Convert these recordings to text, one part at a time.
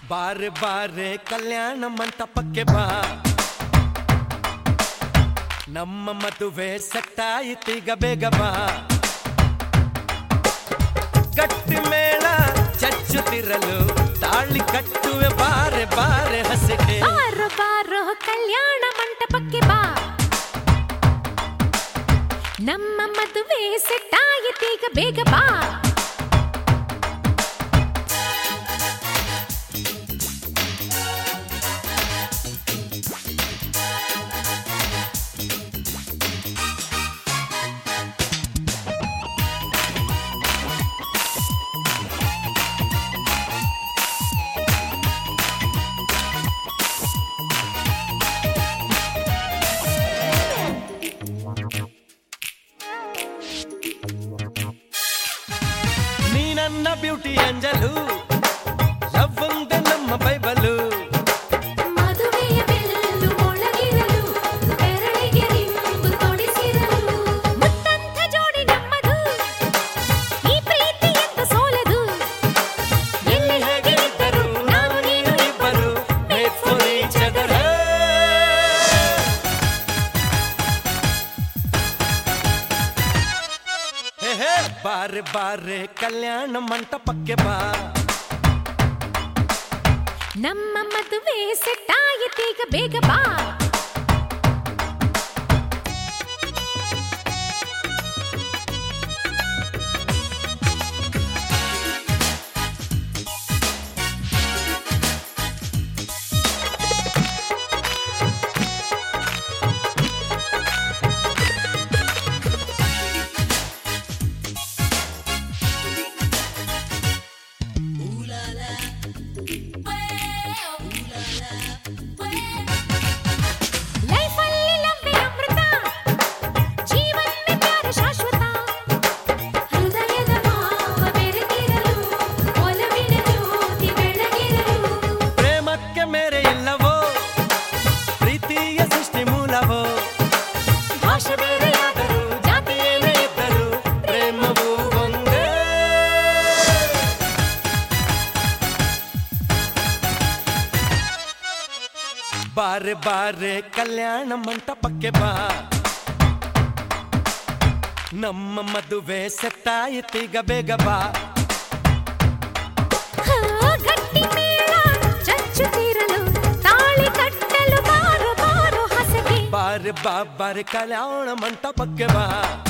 ಬಾರೆ ಬಾರೆ ಕಲ್ಯಾಣ ಮಂಟಪಕ್ಕೆ ಬಾ ನಮ್ಮ ಮದುವೆ ಸೆಟ್ಟಾಯಿತೀಗ ಬೇಗ ಬಾ ಗಟ್ಟಿ ಮೇಳ ಚಚ್ಚುತ್ತಿರಲು ತಾಳಿ ಕಟ್ಟುವೆ ಬಾರೆ ಬಾರೆ ಹಸಿಗೆ ಬಾರೋ ಬಾರೋ ಕಲ್ಯಾಣ ಮಂಟಪಕ್ಕೆ ಬಾ ನಮ್ಮ ಮದುವೆ ಸೆಟ್ಟಾಯಿತೀಗ ಬೇಗ ಬಾ ನೀ ನನ್ನ ಬ್ಯೂಟಿ ಅಂಜಲು ಲವ್ ಒಂದೇ ನಮ್ಮ ಬೈಬಲು ಮದುವೆಯ ಬೆಲ್ಲು ಮೊಳಗಿರಲು ಬೆರಳಿಗೆ ರಿಂಬು ತೊಡಿಸಿರಲು ಮುತ್ತಂಥ ಜೋಡಿ ನಮ್ಮದು ಈ ಪ್ರೀತಿ ಎಂತ ಸೋಲದು ಎಲ್ಲಿ ಹೇಗೆ ಇದ್ದರು ನಾವು ನೀನು ಇಬ್ಬರು made for each other. ಹೇ, ಹೇ, ಬಾರೆ ಬಾರೆ ಕಲ್ಯಾಣ ಮಂಟಪಕ್ಕೆ ಬಾ ನಮ್ಮ ಮದುವೆ ಸೆಟ್ಟಾಯಿತೀಗ ಬೇಗ ಬಾ ಲೈಫಲ್ಲಿ ಲವ್ವೇ ಅಮೃತ ಜೀವನವೇ ಪ್ಯಾರ ಶಾಶ್ವತ ಹೃದಯದ ಭಾವ ಬೆರೆತಿರಲು ಒಲವಿನ ಜ್ಯೋತಿ ಬೆಳಗಿರಲು ಪ್ರೇಮಕ್ಕೆ ಮೇರೆ ಇಲ್ಲವೋ ಪ್ರೀತಿಯ ಸೃಷ್ಟಿ ಮೂಲವೋ ಭಾಷೆ ಬೇರೆಯಾದರೂ ಜಾತಿ ಏನೇ ಇದ್ದರೂ ಪ್ರೇಮವು ಒಂದೇ ಬಾರೆ ಬಾರೆ ಕಲ್ಯಾಣ ಮಂಟಪಕ್ಕೆ ಬಾ ನಮ್ಮ ಮದುವೆ ಸೆಟ್ಟಾಯಿತೀಗ ಬೇಗ ಬಾ ಹಾ, ಗಟ್ಟಿ ಮೇಳ ಚಚ್ಚುತ್ತಿರಲು ತಾಳಿ ಕಟ್ಟಲು ಬಾರೋ ಬಾರೋ ಹಸಗೆ ಬಾರೆ ಬಾ ಬಾರೆ ಕಲ್ಯಾಣ ಮಂಟಪಕ್ಕೆ ಬಾ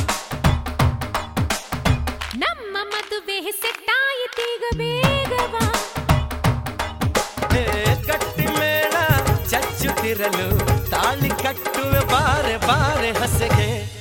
ನಮ್ಮ ಮದುವೆ ಸೆಟ್ಟಾಯಿತೀಗ ಬೇಗ ಬಾ ಹೇ, ಗಟ್ಟಿ ಮೇಳ ಚಚ್ಚುತ್ತಿರಲು ತಾಳಿ ಕಟ್ಟುವೆ ಬಾರೆ ಬಾರೆ ಹಸೆಗೆ